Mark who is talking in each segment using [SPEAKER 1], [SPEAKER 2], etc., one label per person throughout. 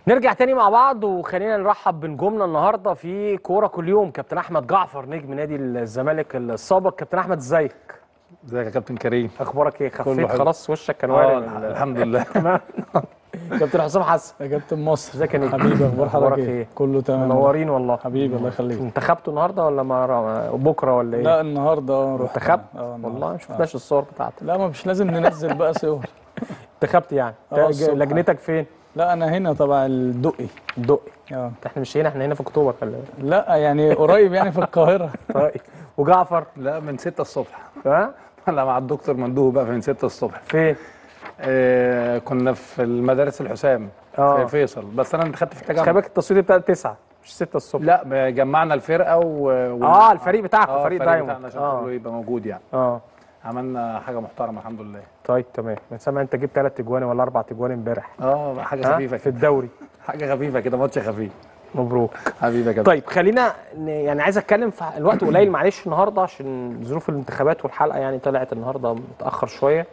[SPEAKER 1] نرجع تاني مع بعض وخلينا نرحب بنجومنا النهارده في كوره كل يوم كابتن احمد جعفر نجم نادي الزمالك السابق كابتن احمد ازيك
[SPEAKER 2] ازيك يا كابتن كريم
[SPEAKER 1] اخبارك ايه
[SPEAKER 2] كله
[SPEAKER 1] خفيت
[SPEAKER 2] حلو.
[SPEAKER 1] خلاص وشك كان
[SPEAKER 2] اه
[SPEAKER 1] وارم
[SPEAKER 2] الح- الحمد لله
[SPEAKER 1] تمام كابتن حسام حسن
[SPEAKER 3] يا كابتن مصر
[SPEAKER 1] ازيك يا نجم
[SPEAKER 3] حبيبي اخبار
[SPEAKER 1] أخبارك
[SPEAKER 3] حضرتك
[SPEAKER 1] إيه؟
[SPEAKER 3] ايه كله تمام
[SPEAKER 1] منورين والله
[SPEAKER 3] حبيبي الله يخليك
[SPEAKER 1] انتخبتوا النهارده ولا ما بكره ولا ايه
[SPEAKER 3] لا النهارده اه رحت
[SPEAKER 1] انتخبت
[SPEAKER 3] اه النهاردة.
[SPEAKER 1] والله ما شفناش الصور بتاعتك
[SPEAKER 3] لا ما مش لازم ننزل بقى صور
[SPEAKER 1] انتخبت يعني
[SPEAKER 3] اه
[SPEAKER 1] تا-
[SPEAKER 3] الصبح.
[SPEAKER 1] لجنتك فين
[SPEAKER 3] لا انا هنا تبع الدقي
[SPEAKER 1] الدقي
[SPEAKER 3] اه
[SPEAKER 1] احنا مش هنا احنا هنا في اكتوبر خلي بالك
[SPEAKER 3] لا يعني قريب يعني في القاهره
[SPEAKER 1] طيب وجعفر
[SPEAKER 2] لا من 6 الصبح
[SPEAKER 1] ها
[SPEAKER 2] لا مع الدكتور مندوب بقى من 6 الصبح
[SPEAKER 1] فين
[SPEAKER 2] آه كنا في المدارس الحسام
[SPEAKER 1] اه.
[SPEAKER 2] في فيصل بس انا انتخبت في
[SPEAKER 1] خلي
[SPEAKER 2] التجمع
[SPEAKER 1] بالك التصويت بتاع 9 مش 6 الصبح
[SPEAKER 2] لا جمعنا الفرقه و... و...
[SPEAKER 1] اه الفريق بتاعكم
[SPEAKER 2] اه
[SPEAKER 1] فريق
[SPEAKER 2] الفريق
[SPEAKER 1] دايموند
[SPEAKER 2] بتاعنا عشان
[SPEAKER 1] اه
[SPEAKER 2] كله يبقى موجود يعني
[SPEAKER 1] اه
[SPEAKER 2] عملنا حاجه محترمه الحمد لله
[SPEAKER 1] طيب تمام من سامع انت جبت ثلاث اجوان ولا اربع اجوان امبارح
[SPEAKER 2] اه حاجه
[SPEAKER 1] ها؟
[SPEAKER 2] خفيفه
[SPEAKER 1] في
[SPEAKER 2] كده
[SPEAKER 1] الدوري
[SPEAKER 2] حاجه خفيفه كده ماتش خفيف
[SPEAKER 1] مبروك
[SPEAKER 2] حبيبي يا كابتن
[SPEAKER 1] طيب خلينا ن- يعني عايز اتكلم في الوقت قليل معلش النهارده عشان ظروف الانتخابات والحلقه يعني طلعت النهارده متاخر شويه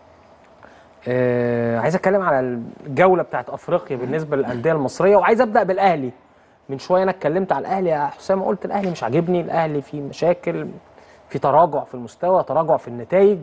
[SPEAKER 1] آه عايز اتكلم على الجوله بتاعت افريقيا بالنسبه للانديه المصريه وعايز ابدا بالاهلي من شويه انا اتكلمت على الاهلي يا حسام قلت الاهلي مش عاجبني الاهلي فيه مشاكل في تراجع في المستوى تراجع في النتائج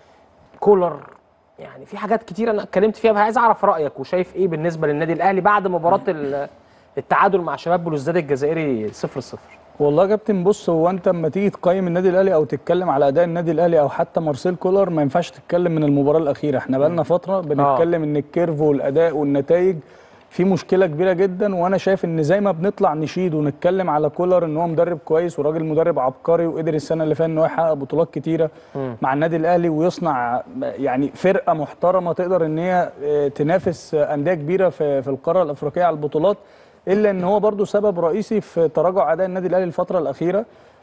[SPEAKER 1] كولر يعني في حاجات كتير انا اتكلمت فيها عايز اعرف رايك وشايف ايه بالنسبه للنادي الاهلي بعد مباراه ال- التعادل مع شباب بلوزداد الجزائري 0 0
[SPEAKER 3] والله يا كابتن بص هو انت اما تيجي تقيم النادي الاهلي او تتكلم على اداء النادي الاهلي او حتى مارسيل كولر ما ينفعش تتكلم من المباراه الاخيره احنا بقالنا فتره بنتكلم ان الكيرف والاداء والنتائج في مشكله كبيره جدا وانا شايف ان زي ما بنطلع نشيد ونتكلم على كولر ان هو مدرب كويس وراجل مدرب عبقري وقدر السنه اللي فاتت ان هو يحقق بطولات كتيره مع النادي الاهلي ويصنع يعني فرقه محترمه تقدر ان هي اه، تنافس انديه كبيره في في القاره الافريقيه على البطولات الا ان هو برضو سبب رئيسي في تراجع اداء النادي الاهلي الفتره الاخيره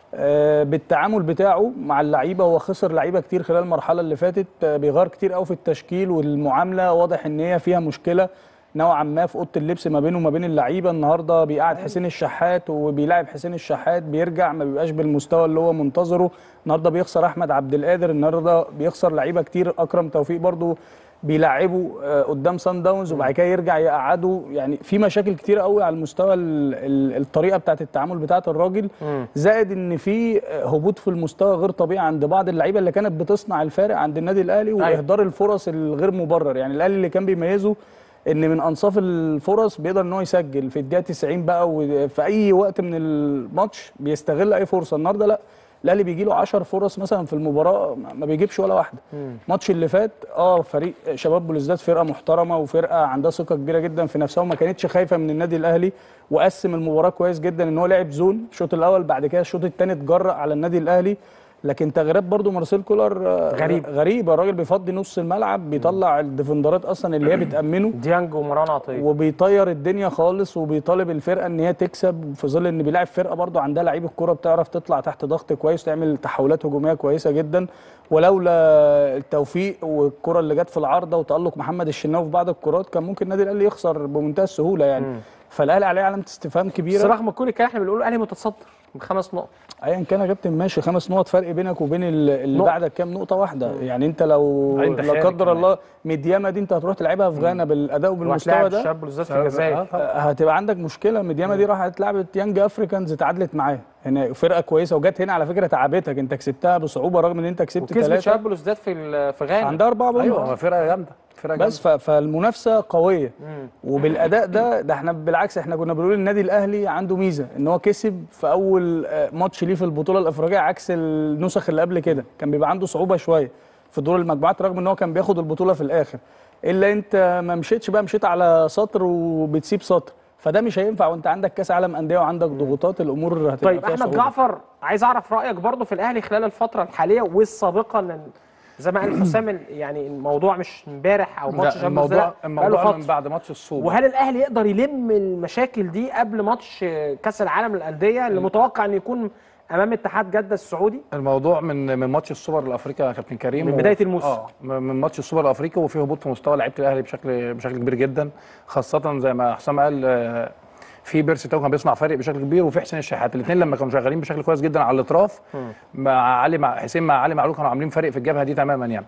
[SPEAKER 3] آه، بالتعامل بتاعه مع اللعيبه هو خسر لعيبه كتير خلال المرحله اللي فاتت آه، بيغير كتير قوي في التشكيل والمعامله واضح ان هي فيها مشكله نوعا ما في اوضه اللبس ما بينه وما بين اللعيبه النهارده بيقعد حسين الشحات وبيلاعب حسين الشحات بيرجع ما بيبقاش بالمستوى اللي هو منتظره النهارده بيخسر احمد عبد القادر النهارده بيخسر لعيبه كتير اكرم توفيق برضو بيلعبوا آه، قدام سان داونز وبعد كده يرجع يقعدوا يعني في مشاكل كتير قوي على المستوى ال- ال- الطريقه بتاعت التعامل بتاعت الراجل زائد ان في آه، هبوط في المستوى غير طبيعي عند بعض اللعيبه اللي كانت بتصنع الفارق عند النادي الاهلي واهدار الفرص الغير مبرر يعني الاهلي اللي كان بيميزه ان من انصاف الفرص بيقدر ان هو يسجل في الدقيقه 90 بقى وفي اي وقت من الماتش بيستغل اي فرصه النهارده لا الاهلي بيجي له 10 فرص مثلا في المباراه ما- ما بيجيبش ولا واحده الماتش اللي فات اه فريق شباب بلوزداد فرقه محترمه وفرقه عندها ثقه كبيره جدا في نفسها وما كانتش خايفه من النادي الاهلي وقسم المباراه كويس جدا ان هو لعب زون الشوط الاول بعد كده الشوط الثاني اتجرأ على النادي الاهلي لكن تغييرات برضو مارسيل كولر آه،
[SPEAKER 1] غريب.
[SPEAKER 3] غريبه الراجل بيفضي نص الملعب بيطلع الديفندرات اصلا اللي هي بتامنه
[SPEAKER 1] ديانج ومروان عطيه
[SPEAKER 3] وبيطير الدنيا خالص وبيطالب الفرقه ان هي تكسب في ظل ان بيلاعب فرقه برضو عندها لعيب الكوره بتعرف تطلع تحت ضغط كويس تعمل تحولات هجوميه كويسه جدا ولولا التوفيق والكره اللي جت في العارضه وتالق محمد الشناوي في بعض الكرات كان ممكن النادي الاهلي يخسر بمنتهى السهوله يعني فالاهلي عليه علامه استفهام
[SPEAKER 1] بس
[SPEAKER 3] كبيره
[SPEAKER 1] رغم كل الكلام احنا بنقول الاهلي متصدر بخمس نقط
[SPEAKER 3] ايا كان يا كابتن ماشي خمس نقط فرق بينك وبين ال- اللي
[SPEAKER 1] نقطة.
[SPEAKER 3] بعدك كام نقطه واحده يعني انت لو
[SPEAKER 2] أنت
[SPEAKER 3] لا
[SPEAKER 2] خارج
[SPEAKER 3] قدر
[SPEAKER 2] كمان.
[SPEAKER 3] الله مدياما دي انت هتروح تلعبها في غانا بالاداء وبالمستوى
[SPEAKER 1] وهتلاعب
[SPEAKER 3] ده
[SPEAKER 1] شباب بلوزداد في الجزائر
[SPEAKER 2] آه، طبعاً.
[SPEAKER 3] هتبقى عندك مشكله مدياما دي راحت لعبت يانج افريكانز اتعادلت معاه هنا فرقه كويسه وجت هنا على فكره تعبتك انت كسبتها بصعوبه رغم ان انت كسبت
[SPEAKER 1] وكسبت
[SPEAKER 3] ثلاثه
[SPEAKER 1] شباب بلوزداد في ال- في غانا
[SPEAKER 3] عندها اربعه بونت
[SPEAKER 2] ايوه فرقه جامده فرقه
[SPEAKER 3] بس ف- فالمنافسه قويه وبالاداء ده ده احنا بالعكس احنا كنا بنقول النادي الاهلي عنده ميزه ان هو كسب في اول آه، ماتش ليه في البطوله الافريقيه عكس النسخ اللي قبل كده كان بيبقى عنده صعوبه شويه في دور المجموعات رغم ان هو كان بياخد البطوله في الاخر الا انت ما مشيتش بقى مشيت على سطر وبتسيب سطر فده مش هينفع وانت عندك كاس عالم انديه وعندك ضغوطات الامور هتبقى
[SPEAKER 1] طيب
[SPEAKER 3] فيها
[SPEAKER 1] احمد
[SPEAKER 3] صعوبة.
[SPEAKER 1] جعفر عايز اعرف رايك برضو في الاهلي خلال الفتره الحاليه والسابقه لان زي ما قال حسام ال- يعني الموضوع مش امبارح او ماتش
[SPEAKER 2] لا
[SPEAKER 1] شباب
[SPEAKER 2] الموضوع
[SPEAKER 1] بلوزداد، بقاله
[SPEAKER 2] الموضوع
[SPEAKER 1] فترة.
[SPEAKER 2] من بعد ماتش السوبر
[SPEAKER 1] وهل الاهلي يقدر يلم المشاكل دي قبل ماتش كاس العالم للانديه اللي متوقع ان يكون امام اتحاد جده السعودي
[SPEAKER 2] الموضوع من من ماتش السوبر الافريقي يا كابتن كريم
[SPEAKER 1] من
[SPEAKER 2] و-
[SPEAKER 1] بداية الموسم.
[SPEAKER 2] اه من من ماتش السوبر الافريقي وفي هبوط في مستوى لعيبه الاهلي بشكل بشكل كبير جدا خاصه زي ما حسام قال آه، في بيرسي تاو كان بيصنع فرق بشكل كبير وفي حسين الشحات الاثنين لما كانوا شغالين بشكل كويس جدا على الاطراف مع علي مع حسين مع علي معلول كانوا عاملين فرق في الجبهه دي تماما يعني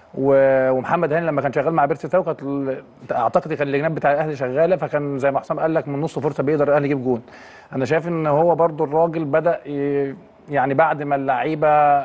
[SPEAKER 2] و- ومحمد هاني لما كان شغال مع بيرسي تاو كانت ال- اعتقد كان اللجنات بتاع الاهلي شغاله فكان زي ما حسام قال لك من نص فرصه بيقدر الاهلي يجيب جون انا شايف ان هو برضو الراجل بدا ي- يعني بعد ما اللعيبه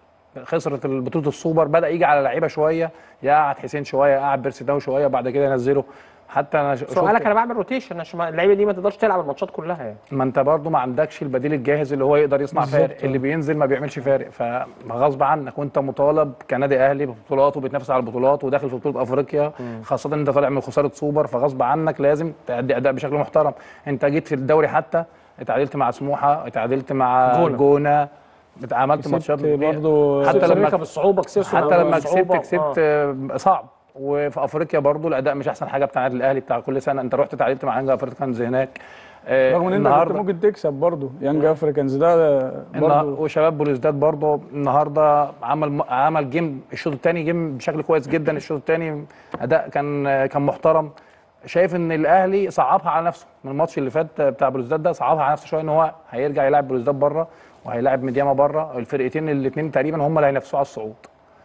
[SPEAKER 2] خسرت بطوله السوبر بدا يجي على لعيبه شويه يقعد حسين شويه يقعد بيرسي تاو شويه بعد كده ينزله حتى انا ش-
[SPEAKER 1] بس هو قال لك
[SPEAKER 2] شفت
[SPEAKER 1] انا بعمل روتيشن عشان ما- اللعيبه دي ما تقدرش تلعب الماتشات كلها يعني
[SPEAKER 2] ما انت برضو ما عندكش البديل الجاهز اللي هو يقدر يصنع
[SPEAKER 3] بالظبط.
[SPEAKER 2] فارق اللي بينزل ما بيعملش فارق فغصب عنك وانت مطالب كنادي اهلي ببطولات وبتنافس على البطولات وداخل في بطوله افريقيا خاصه ان انت طالع من خساره سوبر فغصب عنك لازم تأدي اداء بشكل محترم انت جيت في الدوري حتى اتعادلت مع سموحه اتعادلت مع
[SPEAKER 1] جونة.
[SPEAKER 2] جونه, جونه عملت ماتشات
[SPEAKER 3] كسبت برضه
[SPEAKER 2] حتى
[SPEAKER 1] كسبت
[SPEAKER 2] لما
[SPEAKER 1] أمريكا بالصعوبه كسبت
[SPEAKER 2] حتى لما كسبت
[SPEAKER 1] بالصعوبة.
[SPEAKER 2] كسبت
[SPEAKER 1] آه.
[SPEAKER 2] آه. صعب وفي افريقيا برضو الاداء مش احسن حاجه بتاع النادي الاهلي بتاع كل سنه انت رحت تعادلت مع انجا افريكانز هناك آه،
[SPEAKER 3] رغم ان انت كنت
[SPEAKER 2] النهارده
[SPEAKER 3] ممكن تكسب برضه يانج افريكانز ده
[SPEAKER 2] النهار-
[SPEAKER 3] برضه
[SPEAKER 2] وشباب بوليسداد برضه النهارده عمل عمل جيم الشوط الثاني جيم بشكل كويس جدا الشوط الثاني اداء كان كان محترم شايف ان الاهلي صعبها على نفسه من الماتش اللي فات بتاع بوليسداد ده صعبها على نفسه شويه ان هو هيرجع يلعب بوليسداد بره وهيلاعب ميدياما بره الفرقتين الاثنين تقريبا هم اللي هينافسوه على الصعود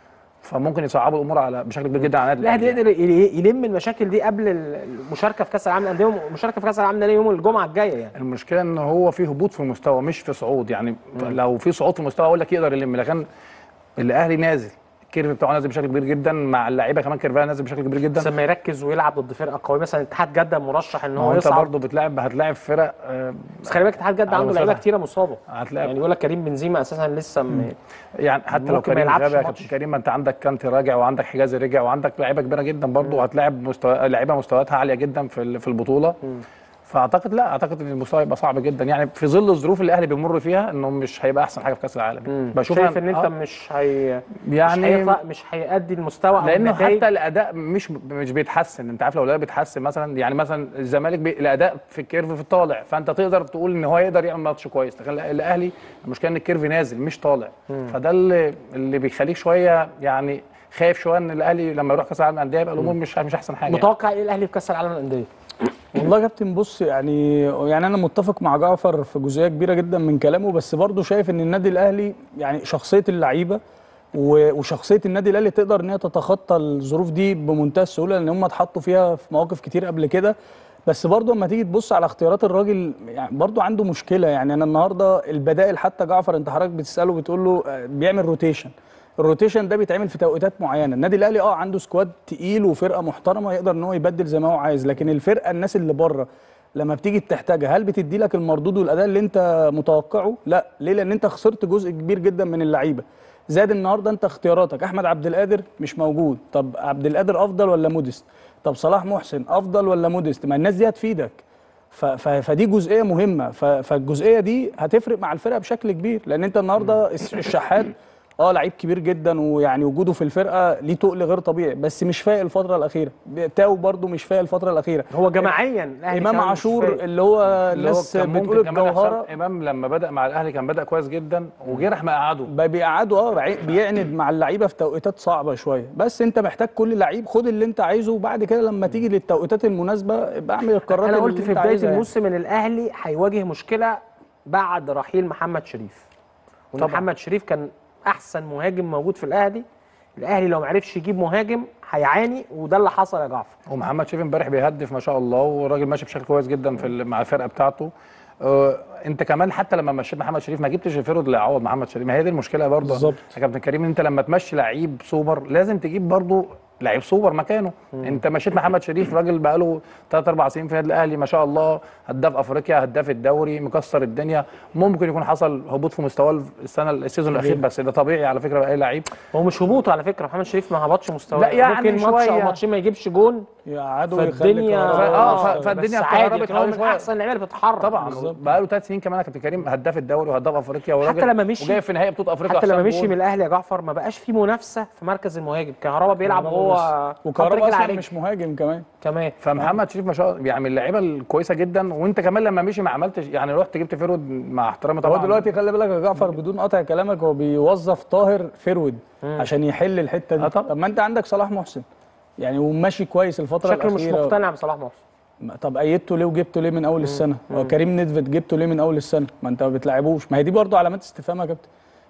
[SPEAKER 2] فممكن يصعبوا الامور على بشكل كبير جدا على النادي
[SPEAKER 1] الاهلي
[SPEAKER 2] الاهلي
[SPEAKER 1] يقدر ي- يلم المشاكل دي قبل المشاركه في كاس العالم للانديه والمشاركه في كاس العالم للانديه يوم الجمعه الجايه يعني
[SPEAKER 2] المشكله ان هو في هبوط في المستوى مش في صعود يعني لو في صعود في المستوى اقول لك يقدر يلم لكن الاهلي نازل الكيرف بتاعه نازل بشكل كبير جدا مع اللعيبه كمان كيرفها نازل بشكل كبير جدا
[SPEAKER 1] بس لما يركز ويلعب ضد فرقه قويه مثلا اتحاد جده مرشح ان
[SPEAKER 2] ما
[SPEAKER 1] هو
[SPEAKER 2] هو انت
[SPEAKER 1] يصعد
[SPEAKER 2] برضه بتلعب هتلاعب فرق آه،
[SPEAKER 1] بس خلي بالك اتحاد جده
[SPEAKER 2] على
[SPEAKER 1] عنده لعيبه
[SPEAKER 2] مسافة.
[SPEAKER 1] كتيره مصابه
[SPEAKER 2] هتلاعب
[SPEAKER 1] يعني يقول لك كريم بنزيما اساسا لسه م...
[SPEAKER 2] يعني حتى لو
[SPEAKER 1] ممكن ما
[SPEAKER 2] كريم
[SPEAKER 1] يلعبش
[SPEAKER 2] غاب يا
[SPEAKER 1] ماتش.
[SPEAKER 2] كابتن كريم ما انت عندك كانتي راجع وعندك حجازي رجع وعندك لعيبه كبيره جدا برضه وهتلاعب مستوى لعيبه مستوياتها عاليه جدا في ال- في البطوله فاعتقد لا اعتقد ان المستوى هيبقى صعب جدا يعني في ظل الظروف اللي الاهلي بيمر فيها انه مش هيبقى احسن حاجه في كاس العالم
[SPEAKER 1] شايف ان انت
[SPEAKER 2] آه،
[SPEAKER 1] مش هي
[SPEAKER 2] يعني
[SPEAKER 1] مش هيطلع مش هيأدي المستوى او
[SPEAKER 2] لانه
[SPEAKER 1] النتائج.
[SPEAKER 2] حتى الاداء مش مش بيتحسن انت عارف لو الاداء بيتحسن مثلا يعني مثلا الزمالك بي... الاداء في الكيرف في الطالع فانت تقدر تقول ان هو يقدر يعمل ماتش كويس لكن الاهلي المشكله ان الكيرف نازل مش طالع فده اللي اللي بيخليك شويه يعني خايف شويه ان الاهلي لما يروح كاس العالم للانديه يبقى الامور مش مش احسن حاجه يعني.
[SPEAKER 1] متوقع ايه الاهلي في كاس العالم للانديه
[SPEAKER 3] والله يا كابتن بص يعني يعني انا متفق مع جعفر في جزئيه كبيره جدا من كلامه بس برضه شايف ان النادي الاهلي يعني شخصيه اللعيبه و- وشخصيه النادي الاهلي تقدر ان هي تتخطى الظروف دي بمنتهى السهوله لان هم اتحطوا فيها في مواقف كتير قبل كده بس برضه لما تيجي تبص على اختيارات الراجل يعني برضه عنده مشكله يعني انا النهارده البدائل حتى جعفر انت حضرتك بتساله بتقول له آه، بيعمل روتيشن الروتيشن ده بيتعمل في توقيتات معينه النادي الاهلي اه عنده سكواد تقيل وفرقه محترمه يقدر ان هو يبدل زي ما هو عايز لكن الفرقه الناس اللي بره لما بتيجي تحتاجها هل بتدي لك المردود والاداء اللي انت متوقعه لا ليه لان انت خسرت جزء كبير جدا من اللعيبه زاد النهارده انت اختياراتك احمد عبد القادر مش موجود طب عبد القادر افضل ولا موديست طب صلاح محسن افضل ولا موديست ما الناس دي هتفيدك ف- ف- فدي جزئيه مهمه ف- فالجزئيه دي هتفرق مع الفرقه بشكل كبير لان انت النهارده الس- الشحات اه لعيب كبير جدا ويعني وجوده في الفرقه ليه تقل غير طبيعي بس مش فايق الفتره الاخيره تاو برده مش فايق الفتره الاخيره
[SPEAKER 1] هو جماعيا الاهلي
[SPEAKER 3] امام
[SPEAKER 1] كمان مش
[SPEAKER 3] عاشور
[SPEAKER 1] فايق.
[SPEAKER 3] اللي هو
[SPEAKER 2] اللي هو
[SPEAKER 3] الناس
[SPEAKER 2] كان ممكن
[SPEAKER 3] بتقول
[SPEAKER 2] كمان
[SPEAKER 3] الجوهره
[SPEAKER 2] حسام امام لما بدا مع الاهلي كان بدا كويس جدا وجه راح مقعده
[SPEAKER 3] بقى بيقعدوا اه بعي- بيعند مع اللعيبه في توقيتات صعبه شويه بس انت محتاج كل لعيب خد اللي انت عايزه وبعد كده لما تيجي للتوقيتات المناسبه ابقى اعمل القرارات
[SPEAKER 1] انا
[SPEAKER 3] اللي
[SPEAKER 1] قلت في
[SPEAKER 3] انت
[SPEAKER 1] بدايه
[SPEAKER 3] عايزها يعني.
[SPEAKER 1] الموسم ان الاهلي هيواجه مشكله بعد رحيل محمد شريف وان
[SPEAKER 2] طبعاً.
[SPEAKER 1] محمد شريف كان احسن مهاجم موجود في الاهلي الاهلي لو ما عرفش يجيب مهاجم هيعاني وده اللي حصل يا جعفر
[SPEAKER 2] ومحمد شريف امبارح بيهدف ما شاء الله والراجل ماشي بشكل كويس جدا في ال- مع الفرقه بتاعته آه، انت كمان حتى لما مشيت محمد شريف ما جبتش الفيرود اللي يعوض محمد شريف ما هي دي المشكله برضه
[SPEAKER 3] بالظبط.
[SPEAKER 2] يا كابتن كريم انت لما تمشي لعيب سوبر لازم تجيب برضه لعيب سوبر مكانه انت مشيت محمد شريف راجل بقاله 3 4 سنين في النادي الاهلي ما شاء الله هداف افريقيا هداف الدوري مكسر الدنيا ممكن يكون حصل هبوط في مستواه السنه السيزون الاخير بس ده طبيعي على فكره بقى اي لعيب
[SPEAKER 1] هو مش هبوط على فكره محمد شريف ما هبطش مستواه
[SPEAKER 2] لا يعني
[SPEAKER 1] ممكن ماتش او
[SPEAKER 2] شوية.
[SPEAKER 1] ماتشين ما يجيبش جون
[SPEAKER 3] يقعدوا يخلي
[SPEAKER 1] فالدنيا
[SPEAKER 3] كهرباء-
[SPEAKER 2] اه، ف-
[SPEAKER 1] بس
[SPEAKER 2] فالدنيا
[SPEAKER 1] عادي
[SPEAKER 2] اتقربت
[SPEAKER 1] لكن هو
[SPEAKER 2] حوالي
[SPEAKER 1] من
[SPEAKER 2] شوية.
[SPEAKER 1] احسن اللعيبه اللي بتتحرك
[SPEAKER 2] طبعا
[SPEAKER 3] بالظبط.
[SPEAKER 2] بقى له ثلاث سنين كمان يا كابتن كريم هداف الدوري وهداف افريقيا وراجل
[SPEAKER 1] لما مشي-
[SPEAKER 2] وجاي في نهائي بطوله افريقيا
[SPEAKER 1] حتى لما
[SPEAKER 2] حسام
[SPEAKER 1] مشي
[SPEAKER 2] جول.
[SPEAKER 1] من الاهلي يا جعفر ما بقاش في منافسه في مركز المهاجم كهربا بيلعب
[SPEAKER 3] كهربا
[SPEAKER 1] وهو
[SPEAKER 3] بس.
[SPEAKER 1] خط
[SPEAKER 3] وكهرباء
[SPEAKER 1] رجل على
[SPEAKER 3] اصلا
[SPEAKER 1] رجل.
[SPEAKER 3] مش مهاجم كمان
[SPEAKER 1] كمان
[SPEAKER 2] فمحمد شريف ما شاء الله يعني من اللعيبه الكويسه جدا وانت كمان لما مشي ما عملتش يعني رحت جبت فيرود مع احترامي
[SPEAKER 3] هو
[SPEAKER 2] طبعا
[SPEAKER 3] دلوقتي خلي بالك يا جعفر بدون قطع كلامك هو بيوظف طاهر فرود عشان يحل الحته دي
[SPEAKER 2] آه طبعا.
[SPEAKER 3] طب ما انت عندك صلاح محسن يعني وماشي كويس الفتره
[SPEAKER 1] شكله مش
[SPEAKER 3] الاخيره
[SPEAKER 1] مقتنع بصلاح محسن
[SPEAKER 3] ما- طب ايدته ليه وجبته ليه من اول السنه هو كريم نيدفيد جبته ليه من اول السنه ما انت ما بتلعبوش ما هي دي برضو علامات استفهام يا كابتن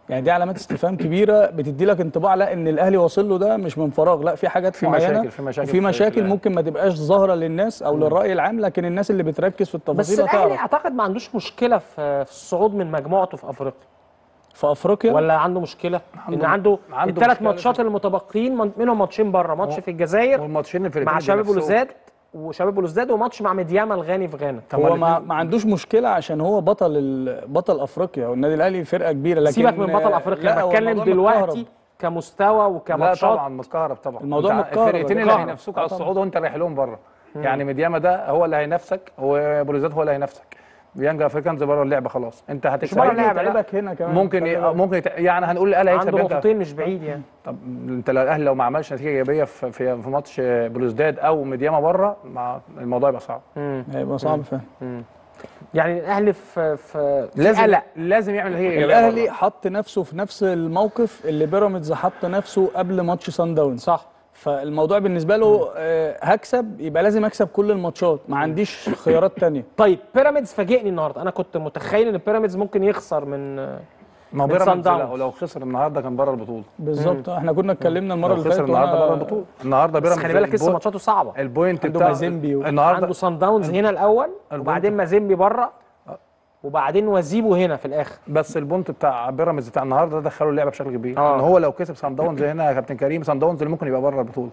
[SPEAKER 3] يعني دي علامات استفهام كبيره بتدي لك انطباع لا ان الاهلي واصل له ده مش من فراغ لا في حاجات
[SPEAKER 2] في
[SPEAKER 3] معينه
[SPEAKER 2] مشاكل- في مشاكل
[SPEAKER 3] وفي
[SPEAKER 2] في
[SPEAKER 3] مشاكل
[SPEAKER 2] الأهلي.
[SPEAKER 3] ممكن ما تبقاش ظاهره للناس او للراي العام لكن الناس اللي بتركز في
[SPEAKER 1] بس
[SPEAKER 3] التفاصيل
[SPEAKER 1] الاهلي
[SPEAKER 3] هتعرف
[SPEAKER 1] اعتقد ما عندوش مشكله في في الصعود من مجموعته في افريقيا
[SPEAKER 3] في افريقيا
[SPEAKER 1] ولا عنده مشكله ان عنده,
[SPEAKER 2] عنده
[SPEAKER 1] الثلاث
[SPEAKER 2] مشكلة
[SPEAKER 1] ماتشات المتبقيين من- منهم ماتشين بره ماتش في الجزائر
[SPEAKER 2] والماتشين اللي في
[SPEAKER 1] مع
[SPEAKER 2] الاتنين
[SPEAKER 1] شباب
[SPEAKER 2] بينافسوه.
[SPEAKER 1] بلوزداد وشباب بلوزداد وماتش مع مدياما الغاني في غانا
[SPEAKER 2] طب
[SPEAKER 3] هو
[SPEAKER 2] ما
[SPEAKER 3] ما, ما عندوش مشكله عشان هو بطل ال- بطل افريقيا والنادي الاهلي فرقه كبيره لكن
[SPEAKER 1] سيبك من بطل افريقيا
[SPEAKER 3] لا،
[SPEAKER 1] انا
[SPEAKER 3] هو
[SPEAKER 1] بتكلم
[SPEAKER 3] الموضوع
[SPEAKER 1] دلوقتي
[SPEAKER 3] متكهرب.
[SPEAKER 1] كمستوى
[SPEAKER 2] لا
[SPEAKER 1] وكماتشات
[SPEAKER 2] طبعا متكهرب طبعا
[SPEAKER 3] الموضوع
[SPEAKER 2] أنت
[SPEAKER 3] متكهرب،
[SPEAKER 2] الفرقتين اللي
[SPEAKER 1] متكهرب.
[SPEAKER 2] هينافسوك
[SPEAKER 3] آه
[SPEAKER 2] على
[SPEAKER 3] طبعا.
[SPEAKER 2] الصعود وانت رايح لهم بره يعني مدياما ده هو اللي هينافسك وبوليزات هو اللي هينافسك يانج افريكانز بره اللعبه خلاص انت
[SPEAKER 1] بره
[SPEAKER 2] هتكسب
[SPEAKER 1] اللعبة. لا.
[SPEAKER 3] يتعبك هنا كمان
[SPEAKER 2] ممكن
[SPEAKER 3] خلي
[SPEAKER 2] ي...
[SPEAKER 3] بالك.
[SPEAKER 2] ممكن يت... يعني هنقول الاهلي هيكسب
[SPEAKER 1] عنده
[SPEAKER 2] يانج
[SPEAKER 1] نقطتين مش بعيد يعني
[SPEAKER 2] طب انت لو الاهلي لو ما عملش نتيجه ايجابيه في في, في ماتش بلوزداد او مدياما بره مع الموضوع يبقى صعب
[SPEAKER 3] هيبقى صعب فعلا
[SPEAKER 1] يعني الاهلي في في في
[SPEAKER 2] لازم
[SPEAKER 1] قلق
[SPEAKER 2] لازم يعمل نتيجه ايجابيه
[SPEAKER 3] الاهلي
[SPEAKER 2] بره.
[SPEAKER 3] حط نفسه في نفس الموقف اللي بيراميدز حط نفسه قبل ماتش سان داونز
[SPEAKER 1] صح
[SPEAKER 3] فالموضوع بالنسبه له آه، هكسب يبقى لازم اكسب كل الماتشات ما عنديش خيارات تانية
[SPEAKER 1] طيب بيراميدز فاجئني النهارده انا كنت متخيل ان بيراميدز ممكن يخسر من
[SPEAKER 2] ما هو
[SPEAKER 1] من سان
[SPEAKER 2] بيراميدز
[SPEAKER 1] داونز.
[SPEAKER 2] لو, لو خسر النهارده كان بره البطوله
[SPEAKER 3] بالظبط احنا كنا اتكلمنا المره
[SPEAKER 2] لو
[SPEAKER 3] اللي
[SPEAKER 2] خسر
[SPEAKER 3] فاتت
[SPEAKER 2] النهارده
[SPEAKER 3] وأنا-
[SPEAKER 2] بره البطوله النهارده
[SPEAKER 1] بس
[SPEAKER 2] بيراميدز
[SPEAKER 1] خلي بالك لسه
[SPEAKER 2] البو-
[SPEAKER 1] ماتشاته صعبه
[SPEAKER 2] البوينت
[SPEAKER 3] عنده
[SPEAKER 2] بتاع
[SPEAKER 3] مازيمبي و-
[SPEAKER 2] النهارده
[SPEAKER 1] عنده سان داونز هنا الاول وبعدين مازيمبي بره وبعدين وزيبو هنا في الاخر
[SPEAKER 2] بس البونت بتاع بيراميدز بتاع النهارده ده دخلوا اللعبه بشكل كبير
[SPEAKER 1] آه.
[SPEAKER 2] ان هو لو كسب سان داونز هنا يا كابتن كريم سان داونز اللي ممكن يبقى بره البطوله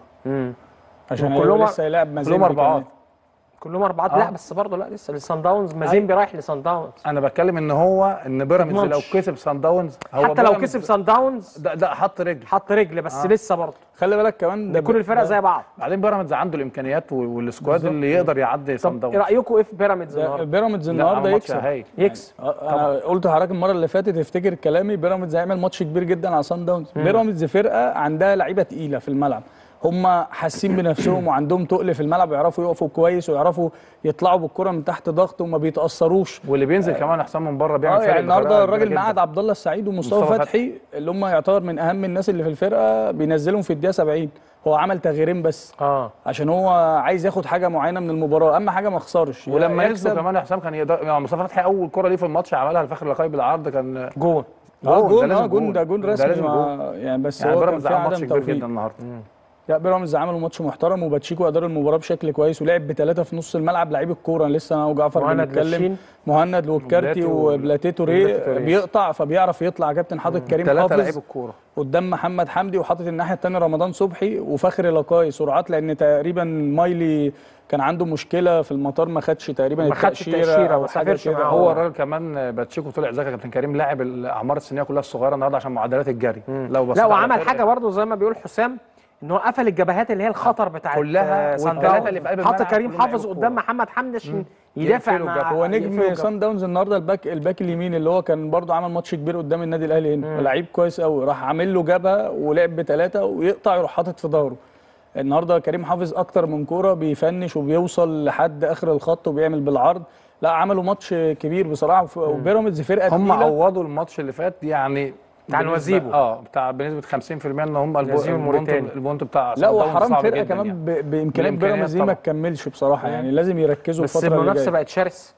[SPEAKER 3] عشان
[SPEAKER 1] كلهم-
[SPEAKER 3] هو لسه هيلاعب مازيمبي
[SPEAKER 2] كلهم اربعات
[SPEAKER 3] كمان.
[SPEAKER 1] كلهم اربعات
[SPEAKER 2] آه.
[SPEAKER 1] لا بس برضه لا لسه السان داونز مازيمبي رايح لسان داونز
[SPEAKER 2] انا بتكلم ان هو ان بيراميدز لو
[SPEAKER 1] ماتش.
[SPEAKER 2] كسب سان داونز هو
[SPEAKER 1] حتى لو
[SPEAKER 2] بيراميدز
[SPEAKER 1] كسب سان داونز
[SPEAKER 2] ده, ده حط رجل
[SPEAKER 1] حط رجل بس لسه برضه
[SPEAKER 3] خلي بالك كمان ده
[SPEAKER 1] كل الفرق زي بعض
[SPEAKER 2] بعدين بيراميدز عنده الامكانيات وال- والسكواد اللي يقدر يعدي سان
[SPEAKER 1] طب
[SPEAKER 2] داونز
[SPEAKER 1] ايه رايكم ايه في بيراميدز
[SPEAKER 3] ده
[SPEAKER 1] النهارده
[SPEAKER 3] بيراميدز
[SPEAKER 2] لا،
[SPEAKER 3] النهارده
[SPEAKER 2] عمل ماتش
[SPEAKER 3] يكسب
[SPEAKER 2] هايل.
[SPEAKER 1] يكسب
[SPEAKER 3] آه، انا قلت لحضرتك المره اللي فاتت تفتكر كلامي بيراميدز هيعمل ماتش كبير جدا على سان داونز بيراميدز فرقه عندها لعيبه تقيله في الملعب هم حاسين بنفسهم وعندهم تقل في الملعب يعرفوا يقفوا كويس ويعرفوا يطلعوا بالكره من تحت ضغط وما بيتاثروش
[SPEAKER 2] واللي بينزل كمان حسام من بره بيعمل
[SPEAKER 3] اه
[SPEAKER 2] فرق
[SPEAKER 3] يعني
[SPEAKER 2] بطريقة
[SPEAKER 3] النهارده
[SPEAKER 2] كبيرة
[SPEAKER 3] الراجل
[SPEAKER 2] جداً.
[SPEAKER 3] معاد عبد الله السعيد ومصطفى
[SPEAKER 2] مصطفى
[SPEAKER 3] فتحي اللي هم يعتبر من اهم الناس اللي في الفرقه بينزلهم في الدقيقه 70 هو عمل تغييرين بس
[SPEAKER 1] اه
[SPEAKER 3] عشان هو عايز ياخد حاجه معينه من المباراه اهم حاجه ما خسرش
[SPEAKER 2] ولما
[SPEAKER 3] يا
[SPEAKER 2] يكسب
[SPEAKER 3] يكسب
[SPEAKER 2] كمان حسام كان يقدر يعني مصطفى فتحي اول كره ليه في الماتش عملها لفخر لقاي بالعرض كان
[SPEAKER 1] جون
[SPEAKER 3] اه
[SPEAKER 2] ده
[SPEAKER 3] جون
[SPEAKER 2] لازم
[SPEAKER 3] اه جون ده جون
[SPEAKER 2] ده
[SPEAKER 3] رسمي
[SPEAKER 2] لازم
[SPEAKER 3] مع-
[SPEAKER 2] جون.
[SPEAKER 3] يعني بس
[SPEAKER 2] يعني
[SPEAKER 3] هو كان
[SPEAKER 2] بيراميدز
[SPEAKER 3] في
[SPEAKER 2] عمل ماتش
[SPEAKER 3] عدم
[SPEAKER 2] كبير
[SPEAKER 3] توفيق
[SPEAKER 2] جدا النهارده
[SPEAKER 3] لا بيراميدز عملوا ماتش محترم وباتشيكو ادار المباراه بشكل كويس ولعب بثلاثه في نص الملعب لعيب الكوره لسه انا وجعفر
[SPEAKER 1] مهند
[SPEAKER 3] بنتكلم
[SPEAKER 1] لاشين.
[SPEAKER 3] مهند والكارتي
[SPEAKER 2] وبلاتي و-
[SPEAKER 3] وبلاتيتو
[SPEAKER 2] وبلاتي
[SPEAKER 3] ري
[SPEAKER 2] توريه.
[SPEAKER 3] بيقطع فبيعرف يطلع كابتن حاطط كريم
[SPEAKER 2] ثلاثه لعيب
[SPEAKER 3] حافظ
[SPEAKER 2] الكوره
[SPEAKER 3] قدام محمد حمدي وحاطط الناحيه الثانيه رمضان صبحي وفخري لقاي سرعات لان تقريبا مايلي كان عنده مشكله في المطار ما خدش تقريبا
[SPEAKER 1] ما خدش التأشيرة،
[SPEAKER 3] أو
[SPEAKER 1] ما
[SPEAKER 3] حاجة
[SPEAKER 1] سافرش
[SPEAKER 3] كده.
[SPEAKER 1] معاه.
[SPEAKER 2] هو الراجل كمان باتشيكو طلع زكي كابتن كريم لاعب الاعمار السنيه كلها الصغيره النهارده عشان معدلات الجري لو بصيت
[SPEAKER 1] لا
[SPEAKER 2] على
[SPEAKER 1] وعمل
[SPEAKER 2] فرقة-
[SPEAKER 1] حاجه برضه زي ما بيقول حسام ان هو قفل الجبهات اللي هي الخطر بتاعت
[SPEAKER 2] كلها
[SPEAKER 1] آه، سان
[SPEAKER 2] والثلاثة
[SPEAKER 1] داونز.
[SPEAKER 2] اللي في قلب
[SPEAKER 1] حط
[SPEAKER 2] الملعب
[SPEAKER 1] كريم
[SPEAKER 2] كلهم
[SPEAKER 1] حافظ
[SPEAKER 2] لعيبة
[SPEAKER 1] قدام
[SPEAKER 2] كورة.
[SPEAKER 1] محمد حمدي عشان يدافع
[SPEAKER 2] يقفلوا
[SPEAKER 1] مع
[SPEAKER 2] الجبهة.
[SPEAKER 3] هو
[SPEAKER 1] يقفلوا
[SPEAKER 3] نجم
[SPEAKER 1] الجبهة.
[SPEAKER 3] سان داونز النهارده الباك الباك اليمين اللي هو كان برضه عمل ماتش كبير قدام النادي الاهلي هنا لعيب كويس قوي راح عامل له جبهه ولعب بثلاثه ويقطع يروح حاطط في ظهره النهارده كريم حافظ اكتر من كوره بيفنش وبيوصل لحد اخر الخط وبيعمل بالعرض لا عملوا ماتش كبير بصراحه وف- وبيراميدز فرقه
[SPEAKER 2] هم
[SPEAKER 3] تقيله
[SPEAKER 2] عوضوا الماتش اللي فات يعني
[SPEAKER 1] بتاع
[SPEAKER 2] بنسبة-
[SPEAKER 1] الوزيبو.
[SPEAKER 2] اه بتاع بنسبه 50% ان هم البو-
[SPEAKER 1] الوزيبو
[SPEAKER 2] البونت
[SPEAKER 1] الموريتاني.
[SPEAKER 2] البونت بتاع
[SPEAKER 3] لا
[SPEAKER 2] سان داونز
[SPEAKER 3] وحرام
[SPEAKER 2] صعب
[SPEAKER 3] فرقه
[SPEAKER 2] جداً
[SPEAKER 3] كمان
[SPEAKER 2] يعني.
[SPEAKER 3] ب- بامكانيات
[SPEAKER 2] بالإمكانيات
[SPEAKER 3] بيراميدز دي ما
[SPEAKER 2] طبعاً.
[SPEAKER 3] تكملش بصراحه يعني لازم يركزوا
[SPEAKER 1] بس
[SPEAKER 3] الفتره اللي
[SPEAKER 1] المنافسه
[SPEAKER 3] جايه
[SPEAKER 1] بقت شرسه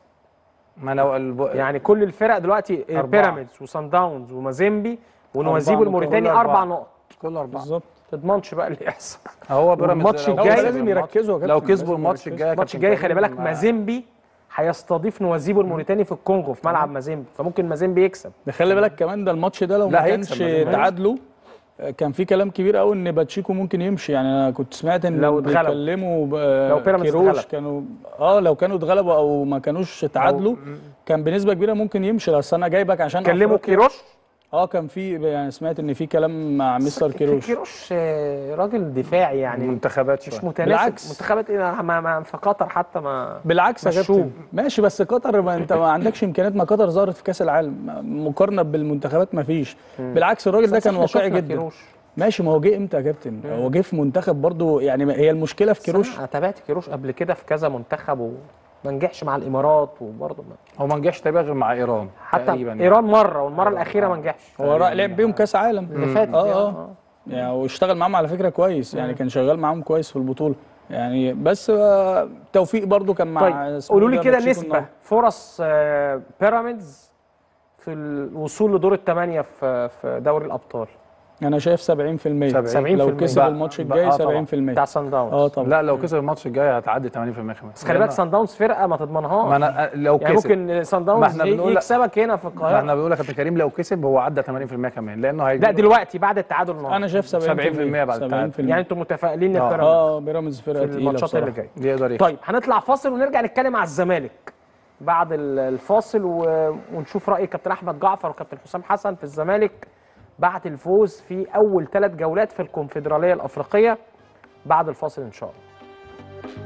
[SPEAKER 2] ما انا البو...
[SPEAKER 1] يعني كل الفرق دلوقتي
[SPEAKER 2] أربعة.
[SPEAKER 1] بيراميدز وسان داونز ومازيمبي ونوازيبو
[SPEAKER 3] أربعة
[SPEAKER 1] الموريتاني
[SPEAKER 2] كل
[SPEAKER 1] اربع
[SPEAKER 2] أربعة.
[SPEAKER 1] نقط
[SPEAKER 2] كل اربعه
[SPEAKER 3] بالظبط
[SPEAKER 1] تضمنش بقى اللي يحصل
[SPEAKER 2] هو بيراميدز
[SPEAKER 1] والماتش
[SPEAKER 2] لو
[SPEAKER 1] الجاي
[SPEAKER 2] كسب
[SPEAKER 3] لازم
[SPEAKER 2] الماتش-
[SPEAKER 3] يركزوا يا كابتن،
[SPEAKER 2] لو كسبوا
[SPEAKER 3] لازم
[SPEAKER 2] الماتش
[SPEAKER 3] يركزوا.
[SPEAKER 2] الجاي يا
[SPEAKER 1] الماتش
[SPEAKER 2] كابتن
[SPEAKER 1] الجاي خلي
[SPEAKER 2] كريم،
[SPEAKER 1] بالك
[SPEAKER 2] ما-
[SPEAKER 1] مازيمبي هيستضيف نوازيبو الموريتاني في الكونغو في ملعب مازيمبي فممكن مازيمبي يكسب
[SPEAKER 3] ده خلي بالك كمان ده الماتش ده لو
[SPEAKER 2] لا
[SPEAKER 3] ما
[SPEAKER 2] هيكسب
[SPEAKER 3] كانش
[SPEAKER 2] مازيمبي.
[SPEAKER 3] تعادلوا آه، كان في كلام كبير قوي ان باتشيكو ممكن يمشي يعني انا كنت سمعت ان
[SPEAKER 1] لو اتغلب.
[SPEAKER 3] بيتكلموا ب-
[SPEAKER 1] لو بيراميدز
[SPEAKER 3] كيروش
[SPEAKER 1] اتغلب.
[SPEAKER 3] كانوا اه لو كانوا اتغلبوا او ما كانوش تعادلوا كان بنسبه كبيره ممكن يمشي بس انا جايبك عشان
[SPEAKER 1] كلموا
[SPEAKER 3] أفريقيا.
[SPEAKER 1] كيروش
[SPEAKER 3] اه كان في يعني سمعت ان في كلام مع مستر
[SPEAKER 1] في
[SPEAKER 3] كيروش
[SPEAKER 1] كيروش آه، راجل دفاعي يعني
[SPEAKER 2] منتخبات
[SPEAKER 1] مش
[SPEAKER 2] شويه
[SPEAKER 1] متناسب
[SPEAKER 3] بالعكس.
[SPEAKER 1] منتخبات ايه ما ما في قطر حتى ما
[SPEAKER 3] بالعكس يا
[SPEAKER 1] مشوه.
[SPEAKER 3] كابتن ماشي بس قطر ما انت ما عندكش امكانيات ما قطر ظهرت في كاس العالم مقارنه بالمنتخبات ما فيش بالعكس الراجل ده
[SPEAKER 1] بس
[SPEAKER 3] كان
[SPEAKER 1] احنا
[SPEAKER 3] واقعي
[SPEAKER 1] شفنا
[SPEAKER 3] جدا
[SPEAKER 1] كيروش.
[SPEAKER 3] ماشي ما هو جه امتى يا كابتن هو جه في منتخب برضو يعني ما- هي المشكله في
[SPEAKER 1] بس
[SPEAKER 3] كيروش
[SPEAKER 1] انا تابعت كيروش قبل كده في كذا منتخب وما نجحش مع الامارات وبرضه ما-
[SPEAKER 2] هو ما نجحش تقريبا غير مع ايران
[SPEAKER 1] حتى
[SPEAKER 2] تقريبا يعني.
[SPEAKER 1] ايران مره والمره الاخيره ما نجحش
[SPEAKER 3] هو را- لعب بيهم كاس عالم
[SPEAKER 1] اللي فاتت
[SPEAKER 3] اه
[SPEAKER 1] دي،
[SPEAKER 3] اه يعني واشتغل معاهم على فكره كويس يعني كان شغال معاهم كويس في البطوله يعني بس آه، توفيق برضو كان مع
[SPEAKER 1] طيب
[SPEAKER 3] اسمه
[SPEAKER 1] قولوا لي
[SPEAKER 3] ده
[SPEAKER 1] كده
[SPEAKER 3] باتشيكو
[SPEAKER 1] نسبه
[SPEAKER 3] النهارده.
[SPEAKER 1] فرص آه، بيراميدز في الوصول لدور الثمانيه في في دوري الابطال
[SPEAKER 3] انا شايف 70%
[SPEAKER 2] 70%.
[SPEAKER 3] لو كسب
[SPEAKER 2] بقى-
[SPEAKER 3] الماتش
[SPEAKER 2] بقى-
[SPEAKER 3] الجاي
[SPEAKER 2] آه طبعاً.
[SPEAKER 3] 70%
[SPEAKER 1] بتاع سان داونز
[SPEAKER 3] اه طبعا
[SPEAKER 2] لا لو كسب الماتش الجاي هتعدي 80% كمان
[SPEAKER 1] بس خلي بالك سان داونز فرقه ما تضمنهاش
[SPEAKER 2] ما انا لو
[SPEAKER 1] يعني
[SPEAKER 2] كسب
[SPEAKER 1] ممكن سان
[SPEAKER 2] ما
[SPEAKER 1] داونز
[SPEAKER 2] احنا بنقول-
[SPEAKER 1] يكسبك هنا في
[SPEAKER 2] ما
[SPEAKER 1] القاهره
[SPEAKER 2] احنا بنقول لك يا كابتن كريم لو كسب هو عدى 80% كمان لانه هيجي
[SPEAKER 1] لا دلوقتي بعد التعادل النهارده
[SPEAKER 3] انا شايف 70%
[SPEAKER 2] 70% بعد التعادل.
[SPEAKER 3] 70%
[SPEAKER 1] يعني انتم متفائلين
[SPEAKER 2] آه.
[SPEAKER 1] للبيراميدز
[SPEAKER 3] اه بيراميدز فرقه
[SPEAKER 1] في
[SPEAKER 3] تقيله
[SPEAKER 1] الماتشات اللي
[SPEAKER 3] بصراحه
[SPEAKER 1] جايه
[SPEAKER 2] يقدر يكسب
[SPEAKER 1] طيب هنطلع فاصل ونرجع نتكلم على الزمالك بعد ال- الفاصل و... ونشوف راي كابتن احمد جعفر وكابتن حسام حسن في الزمالك بعد الفوز في اول ثلاث جولات في الكونفدراليه الافريقيه بعد الفاصل ان شاء الله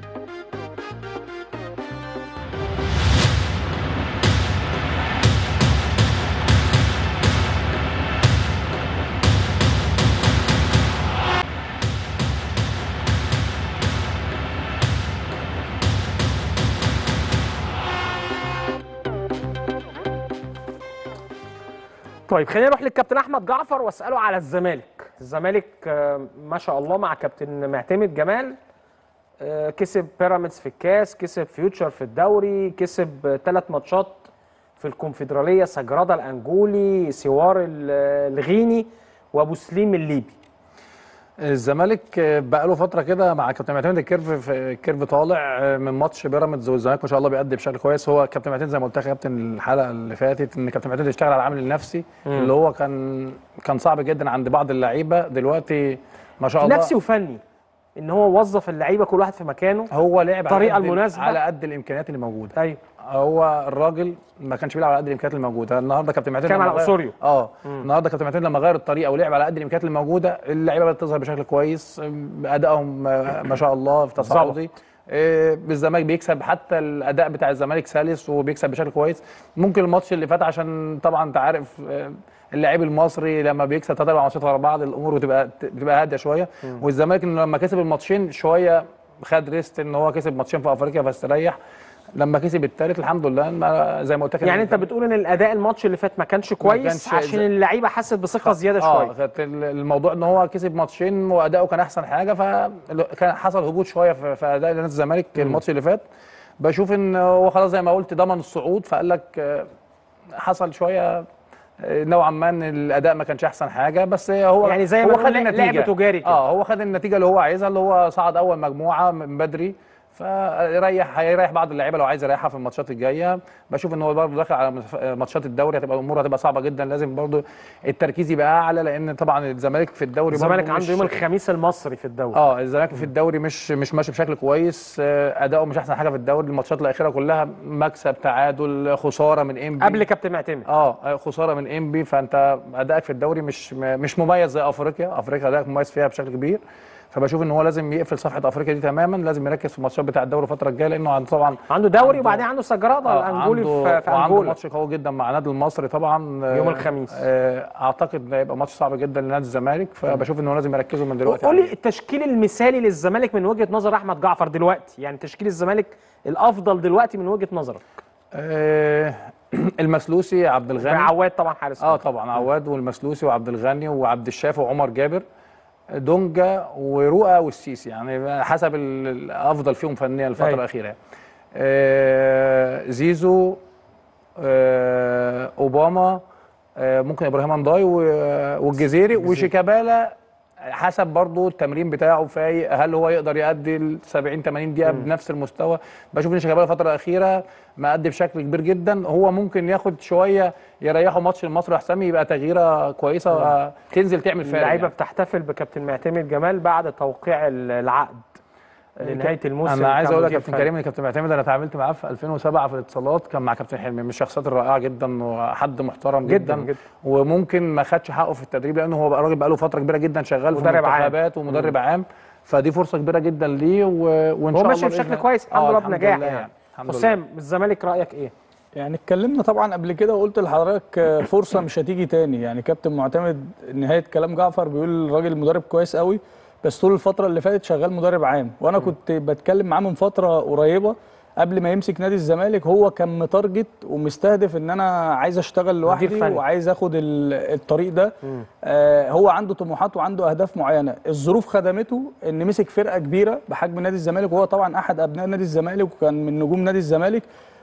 [SPEAKER 1] طيب خلينا نروح للكابتن احمد جعفر واساله على الزمالك الزمالك آه، ما شاء الله مع كابتن معتمد جمال آه، كسب بيراميدز في الكاس كسب فيوتشر في الدوري كسب ثلاث ماتشات في الكونفدراليه سجرادا الانجولي سوار ال- الغيني وابو سليم الليبي
[SPEAKER 2] الزمالك بقى له فتره كده مع كابتن معتمد الكيرف في الكيرف طالع من ماتش بيراميدز والزمالك ما شاء الله بيأدي بشكل كويس هو كابتن معتمد زي ما قلت لك يا كابتن الحلقه اللي فاتت ان كابتن معتمد اشتغل على العامل النفسي اللي هو كان كان صعب جدا عند بعض اللعيبه دلوقتي ما شاء الله
[SPEAKER 1] نفسي وفني ان هو وظف اللعيبه كل واحد في مكانه
[SPEAKER 2] هو لعب
[SPEAKER 1] الطريقة
[SPEAKER 2] على قد
[SPEAKER 1] المناسبة.
[SPEAKER 2] على قد الامكانيات اللي موجوده
[SPEAKER 1] ايوه
[SPEAKER 2] هو الراجل ما كانش بيلعب على قد الامكانيات اللي موجوده النهارده كابتن معتمد
[SPEAKER 1] كان
[SPEAKER 2] لما
[SPEAKER 1] على
[SPEAKER 2] غير-
[SPEAKER 1] أوسوريو.
[SPEAKER 2] اه النهارده كابتن معتمد لما غير الطريقه ولعب على قد الامكانيات اللي موجوده اللعيبه بدات تظهر بشكل كويس ادائهم آه، ما شاء الله في تصاعدي آه، الزمالك بيكسب حتى الاداء بتاع الزمالك سلس وبيكسب بشكل كويس ممكن الماتش اللي فات عشان طبعا انت عارف آه، اللاعب المصري لما بيكسب ثلاث اربع ماتشات ورا بعض الامور بتبقى بتبقى هاديه شويه والزمالك إنه لما كسب الماتشين شويه خد ريست ان هو كسب ماتشين في افريقيا فاستريح لما كسب الثالث الحمد لله ما زي ما قلت لك
[SPEAKER 1] يعني انت بتقول ان الاداء الماتش اللي فات ما كانش كويس
[SPEAKER 2] كانش
[SPEAKER 1] عشان
[SPEAKER 2] زي-
[SPEAKER 1] اللعيبه حست بثقه زياده
[SPEAKER 2] اه
[SPEAKER 1] شويه
[SPEAKER 2] كانت ال- الموضوع ان هو كسب ماتشين واداؤه كان احسن حاجه فكان حصل هبوط شويه في في اداء نادي الزمالك الماتش اللي فات بشوف ان هو خلاص زي ما قلت ضمن الصعود فقال لك آه، حصل شويه آه، نوعا ما ان الاداء ما كانش احسن حاجه بس هو
[SPEAKER 1] يعني زي ما
[SPEAKER 2] هو
[SPEAKER 1] نقول
[SPEAKER 2] خد
[SPEAKER 1] لعب-
[SPEAKER 2] النتيجه
[SPEAKER 1] لعب تجاري كده.
[SPEAKER 2] اه هو خد النتيجه اللي هو عايزها اللي هو صعد اول مجموعه من بدري فيريح هيريح بعض اللعيبه لو عايز يريحها في الماتشات الجايه بشوف ان هو برضه داخل على مف- ماتشات الدوري هتبقى الامور هتبقى صعبه جدا لازم برضه التركيز يبقى اعلى لان طبعا الزمالك في الدوري برضه
[SPEAKER 1] الزمالك عنده
[SPEAKER 2] مش-
[SPEAKER 1] يوم الخميس المصري في الدوري
[SPEAKER 2] اه الزمالك في الدوري مش مش ماشي بشكل كويس آه، اداؤه مش احسن حاجه في الدوري الماتشات الاخيره كلها مكسب تعادل خساره من انبي
[SPEAKER 1] قبل كابتن معتمد
[SPEAKER 2] اه خساره من انبي فانت ادائك في الدوري مش مش مميز زي افريقيا افريقيا ادائك مميز فيها بشكل كبير فبشوف ان هو لازم يقفل صفحه افريقيا دي تماما لازم يركز في الماتشات بتاع الدوري الفتره الجايه لانه عنده طبعا
[SPEAKER 1] عنده دوري
[SPEAKER 2] عنده-
[SPEAKER 1] وبعدين عنده سجرادا
[SPEAKER 2] آه،
[SPEAKER 1] الانجولي
[SPEAKER 2] عنده-
[SPEAKER 1] في, في
[SPEAKER 2] وعنده
[SPEAKER 1] انجولا
[SPEAKER 2] ماتش قوي جدا مع النادي المصري طبعا آه،
[SPEAKER 1] يوم الخميس.
[SPEAKER 2] آه، اعتقد هيبقى ماتش صعب جدا لنادي الزمالك فبشوف ان هو لازم يركزوا من دلوقتي
[SPEAKER 1] قول لي
[SPEAKER 2] عليه.
[SPEAKER 1] التشكيل المثالي للزمالك من وجهه نظر احمد جعفر دلوقتي يعني تشكيل الزمالك الافضل دلوقتي من وجهه نظرك
[SPEAKER 2] آه، المسلوسي عبد الغني
[SPEAKER 1] عواد طبعا حارس
[SPEAKER 2] اه طبعا عواد والمسلوسي وعبد الغني وعبد الشافي وعمر جابر دونجا ورؤى والسيسي يعني حسب ال- الافضل فيهم فنيا الفتره
[SPEAKER 1] أيوة.
[SPEAKER 2] الاخيره يعني. آه زيزو آه اوباما آه ممكن ابراهيم انضاي و- والجزيري وشيكابالا حسب برضو التمرين بتاعه فايق هل هو يقدر يأدي ال 70 80 دقيقه بنفس المستوى بشوف ان شيكابالا الفتره الاخيره مأدي بشكل كبير جدا هو ممكن ياخد شويه يريحه ماتش المصري حسامي يبقى تغييره كويسه آه، تنزل تعمل فارق
[SPEAKER 1] اللعيبه
[SPEAKER 2] يعني.
[SPEAKER 1] بتحتفل بكابتن معتمد جمال بعد توقيع ال- العقد لنهايه الموسم
[SPEAKER 2] انا عايز اقول لك يا
[SPEAKER 1] كمدير
[SPEAKER 2] كابتن
[SPEAKER 1] فني.
[SPEAKER 2] كريم ان كابتن معتمد انا اتعاملت معاه في 2007 في الاتصالات كان مع كابتن حلمي من الشخصيات الرائعه جدا وحد محترم جدا,
[SPEAKER 1] جداً، جداً.
[SPEAKER 2] وممكن ما خدش حقه في التدريب لانه هو بقى راجل بقى له فتره كبيره جدا شغال في
[SPEAKER 1] مدرب عام.
[SPEAKER 2] المنتخبات ومدرب عام فدي فرصه كبيره جدا ليه و... وان شاء
[SPEAKER 1] هو
[SPEAKER 2] الله
[SPEAKER 1] ماشي
[SPEAKER 2] بإذن
[SPEAKER 1] بشكل
[SPEAKER 2] الله-
[SPEAKER 1] كويس الحمد
[SPEAKER 2] آه،
[SPEAKER 1] لله بنجاح
[SPEAKER 2] لله
[SPEAKER 1] يعني
[SPEAKER 2] الحمد لله.
[SPEAKER 1] حسام الزمالك رايك ايه؟
[SPEAKER 3] يعني اتكلمنا طبعا قبل كده وقلت لحضرتك آه، فرصه مش هتيجي تاني يعني كابتن معتمد نهايه كلام جعفر بيقول الراجل مدرب كويس قوي بس طول الفتره اللي فاتت شغال مدرب عام وانا كنت بتكلم معاه من فتره قريبه قبل ما يمسك نادي الزمالك هو كان متارجت ومستهدف ان انا عايز اشتغل لوحدي
[SPEAKER 1] فني.
[SPEAKER 3] وعايز اخد ال- الطريق ده آه هو عنده طموحات وعنده اهداف معينه الظروف خدمته ان مسك فرقه كبيره بحجم نادي الزمالك وهو طبعا احد ابناء نادي الزمالك وكان من نجوم نادي الزمالك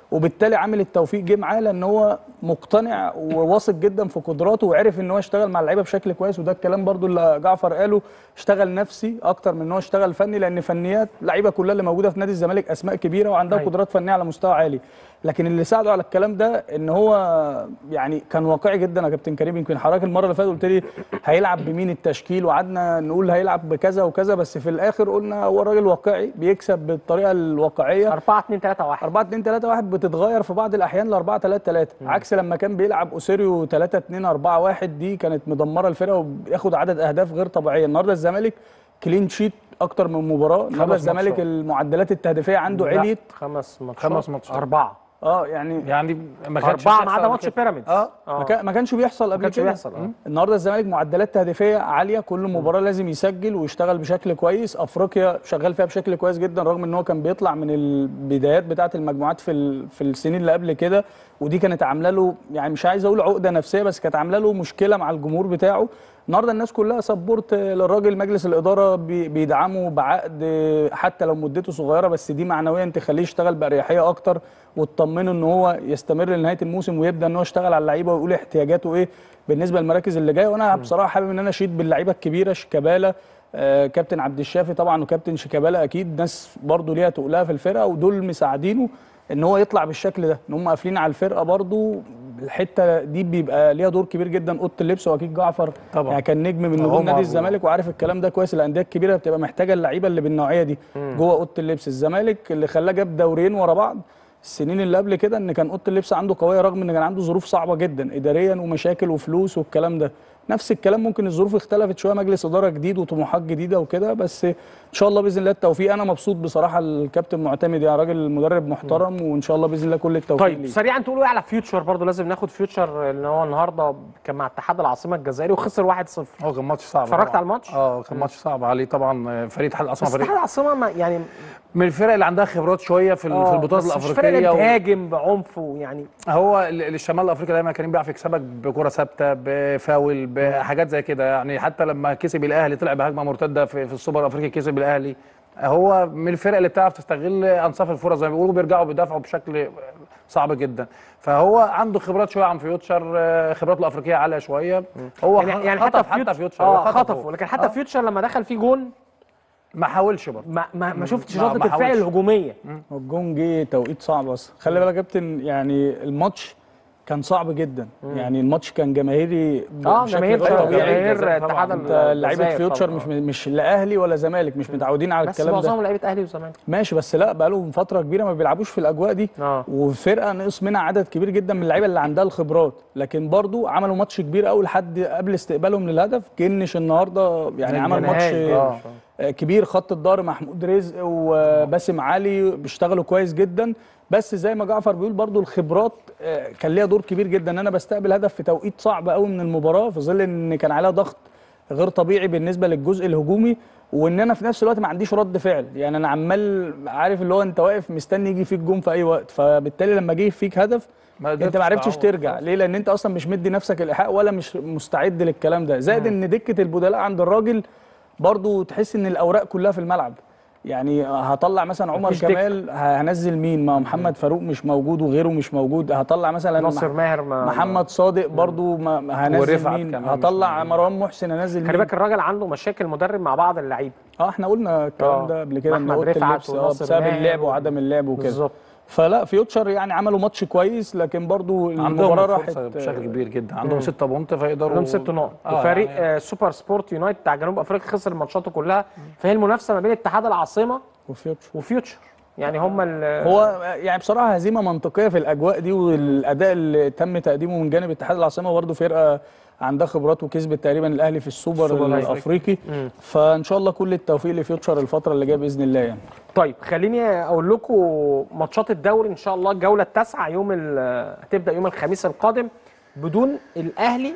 [SPEAKER 3] وبالتالي عامل التوفيق جه معاه لان هو مقتنع وواثق جدا في قدراته وعرف ان هو يشتغل مع اللعيبه بشكل كويس وده الكلام برضو اللي جعفر قاله اشتغل نفسي اكتر من ان هو اشتغل فني لان فنيات اللعيبه كلها اللي موجوده في نادي الزمالك اسماء كبيره وعندها
[SPEAKER 1] أيوة.
[SPEAKER 3] قدرات فنيه على مستوى عالي لكن اللي ساعده على الكلام ده ان هو يعني كان واقعي جدا يا كابتن كريم يمكن حضرتك المره اللي فاتت قلت لي هيلعب بمين التشكيل وقعدنا نقول هيلعب بكذا وكذا بس في الاخر قلنا هو الراجل واقعي بيكسب بالطريقه الواقعيه
[SPEAKER 1] 4 2 3 1
[SPEAKER 3] 4 2 3 1 بتتغير في بعض الاحيان ل 4 3 3 عكس لما كان بيلعب اوسيريو 3 2 4 1 دي كانت مدمره الفرقه وبياخد عدد اهداف غير طبيعيه النهارده الزمالك كلين شيت اكتر من مباراه النهارده
[SPEAKER 2] خمس
[SPEAKER 3] الزمالك
[SPEAKER 2] ماتشات.
[SPEAKER 3] المعدلات التهديفيه عنده
[SPEAKER 1] لا،
[SPEAKER 3] عليت
[SPEAKER 1] خمس ماتشات
[SPEAKER 2] خمس ماتشات.
[SPEAKER 1] أربعة
[SPEAKER 3] اه يعني
[SPEAKER 2] يعني ما كانش
[SPEAKER 1] أربعة ما
[SPEAKER 2] بيحصل
[SPEAKER 1] عدا
[SPEAKER 2] قبل
[SPEAKER 1] ماتش
[SPEAKER 2] كده.
[SPEAKER 1] بيراميدز
[SPEAKER 3] اه
[SPEAKER 1] آه.
[SPEAKER 3] ما كان- ما كانش بيحصل قبل
[SPEAKER 1] كانش
[SPEAKER 3] كده
[SPEAKER 1] بيحصل، آه.
[SPEAKER 3] النهارده الزمالك معدلات تهديفيه عاليه كل مباراه لازم يسجل ويشتغل بشكل كويس افريقيا شغال فيها بشكل كويس جدا رغم ان هو كان بيطلع من البدايات بتاعه المجموعات في ال- في السنين اللي قبل كده ودي كانت عامله له يعني مش عايز اقول عقده نفسيه بس كانت عامله له مشكله مع الجمهور بتاعه النهارده الناس كلها سبورت للراجل مجلس الاداره بي- بيدعمه بعقد حتى لو مدته صغيره بس دي معنويا تخليه يشتغل باريحيه اكتر وتطمنه ان هو يستمر لنهايه الموسم ويبدا ان هو يشتغل على اللعيبه ويقول احتياجاته ايه بالنسبه للمراكز اللي جايه وانا بصراحه حابب ان انا اشيد باللعيبه الكبيره شيكابالا آه كابتن عبد الشافي طبعا وكابتن شيكابالا اكيد ناس برضو ليها تقلها في الفرقه ودول مساعدينه ان هو يطلع بالشكل ده ان هم قافلين على الفرقه برضو الحته دي بيبقى ليها دور كبير جدا اوضه اللبس واكيد جعفر
[SPEAKER 2] طبعا.
[SPEAKER 3] يعني كان نجم من نجوم
[SPEAKER 2] عمر
[SPEAKER 3] نادي
[SPEAKER 2] و-
[SPEAKER 3] الزمالك وعارف الكلام ده كويس الانديه الكبيره بتبقى محتاجه اللعيبه اللي بالنوعيه دي جوه اوضه اللبس الزمالك اللي خلاه جاب دورين ورا بعض السنين اللي قبل كده ان كان اوضه اللبس عنده قويه رغم ان كان عنده ظروف صعبه جدا اداريا ومشاكل وفلوس والكلام ده نفس الكلام ممكن الظروف اختلفت شويه مجلس اداره جديد وطموحات جديده وكده بس ان شاء الله باذن الله التوفيق انا مبسوط بصراحه الكابتن معتمد يعني راجل مدرب محترم وان شاء الله باذن الله كل التوفيق
[SPEAKER 1] طيب
[SPEAKER 3] ليه.
[SPEAKER 1] سريعا تقولوا ايه على فيوتشر برضو لازم ناخد فيوتشر ان هو النهارده كان مع اتحاد العاصمه الجزائري وخسر 1-0
[SPEAKER 2] هو كان ماتش صعب
[SPEAKER 1] اتفرجت
[SPEAKER 2] طبعاً.
[SPEAKER 1] على الماتش؟
[SPEAKER 2] اه كان ماتش صعب عليه طبعا فريق اتحاد العاصمه
[SPEAKER 1] بس اتحاد
[SPEAKER 2] فريق
[SPEAKER 1] العاصمه ما- يعني
[SPEAKER 2] من الفرق اللي عندها خبرات شويه في ال- في
[SPEAKER 1] آه،
[SPEAKER 2] البطولات
[SPEAKER 1] بس مش فرق اللي
[SPEAKER 2] الافريقيه و...
[SPEAKER 1] بتهاجم بعنف ويعني
[SPEAKER 2] هو ال- الشمال الافريقي دايما كريم بيعرف يكسبك بكره ثابته بفاول بحاجات زي كده يعني حتى لما كسب الاهلي طلع بهجمه مرتده في, في السوبر الافريقي كسب الاهلي هو من الفرق اللي بتعرف تستغل انصاف الفرص زي ما بيقولوا بيرجعوا بيدافعوا بشكل صعب جدا فهو عنده خبرات شويه عن فيوتشر آه، خبراته الافريقيه عاليه شويه هو
[SPEAKER 1] يعني, يعني
[SPEAKER 2] خطف
[SPEAKER 1] حتى
[SPEAKER 2] حتى فيوتشر
[SPEAKER 1] اه
[SPEAKER 2] هو خطف
[SPEAKER 1] خطف
[SPEAKER 2] هو.
[SPEAKER 1] ولكن حتى
[SPEAKER 2] آه،
[SPEAKER 1] فيوتشر لما دخل فيه جون
[SPEAKER 2] ما حاولش برضه
[SPEAKER 1] ما ما, ما شفتش
[SPEAKER 2] ما-
[SPEAKER 1] ردة
[SPEAKER 2] ما
[SPEAKER 1] الفعل
[SPEAKER 2] حاولش.
[SPEAKER 1] الهجوميه
[SPEAKER 3] الجون جه توقيت صعب اصلا خلي بالك يا كابتن يعني الماتش كان صعب جدا يعني الماتش كان جماهيري ب-
[SPEAKER 1] اه
[SPEAKER 3] بشكل
[SPEAKER 1] جماهير
[SPEAKER 3] غير
[SPEAKER 2] طبيعي.
[SPEAKER 3] طبيعي
[SPEAKER 1] جماهير
[SPEAKER 2] طبعاً.
[SPEAKER 1] اتحاد
[SPEAKER 3] انت
[SPEAKER 1] الجزائر
[SPEAKER 3] لعيبه فيوتشر
[SPEAKER 1] طبعاً.
[SPEAKER 3] مش مش لا اهلي ولا زمالك مش متعودين على
[SPEAKER 1] بس
[SPEAKER 3] الكلام ده
[SPEAKER 1] معظمهم لعيبه اهلي وزمالك
[SPEAKER 3] ماشي بس لا بقالهم فتره كبيره ما بيلعبوش في الاجواء دي
[SPEAKER 1] اه
[SPEAKER 3] وفرقه نقص منها عدد كبير جدا من اللعيبه اللي عندها الخبرات لكن برضو عملوا ماتش كبير قوي لحد قبل استقبالهم للهدف جنش النهارده يعني عمل ماتش
[SPEAKER 1] نهائي.
[SPEAKER 2] آه.
[SPEAKER 3] آه، كبير خط الظهر محمود رزق وباسم علي بيشتغلوا كويس جدا بس زي ما جعفر بيقول برضو الخبرات آه، كان ليها دور كبير جدا ان انا بستقبل هدف في توقيت صعب قوي من المباراه في ظل ان كان عليها ضغط غير طبيعي بالنسبه للجزء الهجومي وان انا في نفس الوقت ما عنديش رد فعل يعني انا عمال عارف اللي هو انت واقف مستني يجي فيك جون في اي وقت فبالتالي لما جه فيك هدف
[SPEAKER 2] ما
[SPEAKER 3] انت
[SPEAKER 2] قدرتش
[SPEAKER 3] ما عرفتش
[SPEAKER 2] تعوض.
[SPEAKER 3] ترجع ليه لان انت اصلا مش مدي نفسك الايحاء ولا مش مستعد للكلام ده زائد ان دكه البدلاء عند الراجل برضو تحس ان الاوراق كلها في الملعب يعني هطلع مثلا عمر
[SPEAKER 1] مفيش دكة.
[SPEAKER 3] كمال هنزل مين ما هو محمد فاروق مش موجود وغيره مش موجود هطلع مثلا
[SPEAKER 1] ناصر
[SPEAKER 3] مح-
[SPEAKER 1] ماهر ما
[SPEAKER 3] محمد صادق برضو ما ما هنزل
[SPEAKER 2] ورفعت
[SPEAKER 3] مين
[SPEAKER 2] كمان مش
[SPEAKER 3] هطلع
[SPEAKER 2] موجود.
[SPEAKER 3] مروان محسن انزل
[SPEAKER 1] خلي
[SPEAKER 3] مين
[SPEAKER 1] بالك الراجل عنده مشاكل مدرب مع بعض اللعيبه
[SPEAKER 3] اه احنا قلنا الكلام
[SPEAKER 1] آه.
[SPEAKER 3] ده قبل كده ان
[SPEAKER 1] محمد
[SPEAKER 3] اوضه
[SPEAKER 1] رفعت
[SPEAKER 3] اللبس اه
[SPEAKER 1] وناصر
[SPEAKER 3] بسبب
[SPEAKER 1] ماهر
[SPEAKER 3] اللعب
[SPEAKER 1] و-
[SPEAKER 3] وعدم اللعب وكده
[SPEAKER 1] بالظبط
[SPEAKER 3] فلا فيوتشر يعني عملوا ماتش كويس لكن برضو المباراه
[SPEAKER 2] عندهم
[SPEAKER 3] راحت
[SPEAKER 2] فرصه بشكل كبير جدا عندهم 6 بونت فيقدروا
[SPEAKER 1] عندهم ست نقط
[SPEAKER 2] آه،
[SPEAKER 1] وفريق
[SPEAKER 2] يعني-
[SPEAKER 1] آه سوبر سبورت يونايتد بتاع جنوب افريقيا خسر ماتشاته كلها فهي المنافسه ما بين اتحاد العاصمه
[SPEAKER 3] وفيوتشر
[SPEAKER 1] وفيوتشر يعني هم ال
[SPEAKER 3] هو يعني بصراحه هزيمه منطقيه في الاجواء دي والاداء اللي تم تقديمه من جانب اتحاد العاصمه برضه فرقه عندها خبرات وكسبت تقريبا الاهلي في السوبر,
[SPEAKER 1] السوبر
[SPEAKER 3] الافريقي فان شاء الله كل التوفيق لفيوتشر الفتره اللي جايه باذن الله يعني
[SPEAKER 1] طيب خليني اقول لكم ماتشات الدوري ان شاء الله الجوله التاسعه يوم ال- هتبدا يوم الخميس القادم بدون الاهلي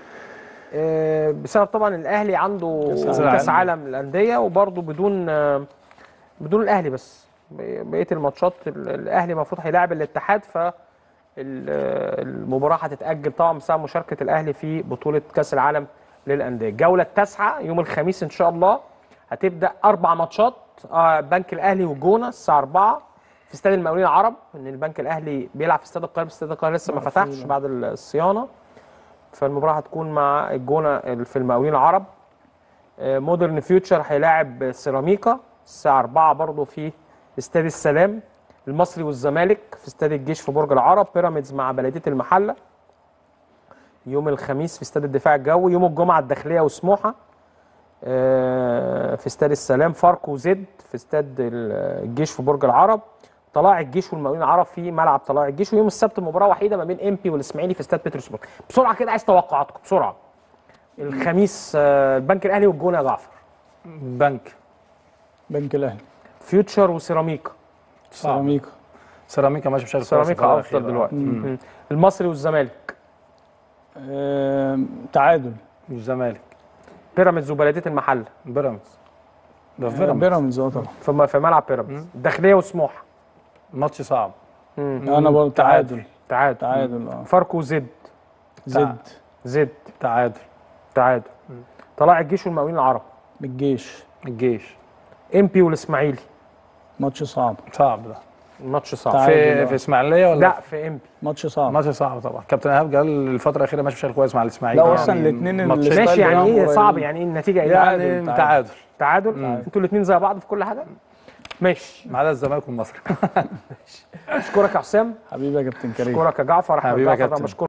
[SPEAKER 1] آه، بسبب طبعا الاهلي عنده
[SPEAKER 2] كأس العالم.
[SPEAKER 1] كاس عالم الانديه وبرضه بدون آه، بدون الاهلي بس بقيه الماتشات ال- الاهلي المفروض هيلاعب الاتحاد ف ال- المباراه هتتاجل طبعا بسبب مشاركه الاهلي في بطوله كاس العالم للانديه الجوله التاسعه يوم الخميس ان شاء الله هتبدا اربع ماتشات آه، بنك الاهلي والجونه الساعه 4 في في استاد المقاولين العرب ان البنك الاهلي بيلعب في استاد القاهره بس استاد القاهره لسه ما فتحش بعد الصيانه فالمباراه هتكون مع الجونه في المقاولين العرب آه، مودرن فيوتشر هيلاعب سيراميكا الساعه 4 برضه في استاد السلام المصري والزمالك في استاد الجيش في برج العرب بيراميدز مع بلديه المحله يوم الخميس في استاد الدفاع الجوي يوم الجمعه الداخليه وسموحه آه، في استاد السلام فاركو وزد في استاد ال- الجيش في برج العرب طلائع الجيش والمقاولين العرب في ملعب طلائع الجيش ويوم السبت مباراه وحيده ما بين امبي والاسماعيلي في استاد بيترسبورغ بسرعه كده عايز توقعاتكم بسرعه الخميس آه، البنك الاهلي والجونه يا جعفر
[SPEAKER 2] بنك
[SPEAKER 3] بنك الاهلي
[SPEAKER 1] فيوتشر وسيراميكا
[SPEAKER 3] سيراميكا
[SPEAKER 2] سيراميكا ماشي بشكل كويس
[SPEAKER 1] سيراميكا
[SPEAKER 2] الفترة
[SPEAKER 1] افضل
[SPEAKER 2] الأخيرة.
[SPEAKER 1] دلوقتي
[SPEAKER 2] مم.
[SPEAKER 1] مم. المصري والزمالك
[SPEAKER 3] آم، تعادل
[SPEAKER 2] والزمالك
[SPEAKER 1] بيراميدز وبلديه المحله
[SPEAKER 2] بيراميدز ده في
[SPEAKER 3] آه،
[SPEAKER 2] بيراميدز
[SPEAKER 3] بيراميدز اه طبعا
[SPEAKER 1] في م- في ملعب بيراميدز الداخليه وسموحه
[SPEAKER 2] ماتش صعب
[SPEAKER 3] انا برضه تعادل
[SPEAKER 1] تعادل
[SPEAKER 3] تعادل اه
[SPEAKER 1] فاركو وزد
[SPEAKER 3] زد
[SPEAKER 1] زد
[SPEAKER 2] تعادل
[SPEAKER 1] تعادل طلائع الجيش والمقاولين العرب
[SPEAKER 3] بالجيش
[SPEAKER 2] الجيش
[SPEAKER 1] امبي والاسماعيلي
[SPEAKER 3] ماتش صعب
[SPEAKER 2] صعب ده
[SPEAKER 1] ماتش صعب
[SPEAKER 3] تعادل.
[SPEAKER 2] في
[SPEAKER 3] آه.
[SPEAKER 2] في اسماعيليه ولا
[SPEAKER 1] لا في امبي
[SPEAKER 3] ماتش صعب
[SPEAKER 2] ماتش صعب طبعا كابتن ايهاب قال الفتره الاخيره ماشي بشكل كويس مع الاسماعيلي
[SPEAKER 3] لا اصلا الاثنين
[SPEAKER 2] ماتش-
[SPEAKER 3] الستايل
[SPEAKER 1] ماشي يعني
[SPEAKER 3] بتاعهم
[SPEAKER 1] ايه
[SPEAKER 3] قريبين.
[SPEAKER 1] صعب يعني ايه النتيجه ايه
[SPEAKER 2] يعني
[SPEAKER 3] تعادل.
[SPEAKER 2] تعادل
[SPEAKER 1] تعادل انتوا الاثنين زي بعض في كل حاجه ماشي
[SPEAKER 2] ما عدا الزمالك والمصري
[SPEAKER 1] اشكرك يا حسام
[SPEAKER 3] حبيبي يا كابتن كريم
[SPEAKER 1] اشكرك يا جعفر احمد
[SPEAKER 2] حبيبي يا
[SPEAKER 1] جعفر
[SPEAKER 2] كابتن.
[SPEAKER 1] بشكرك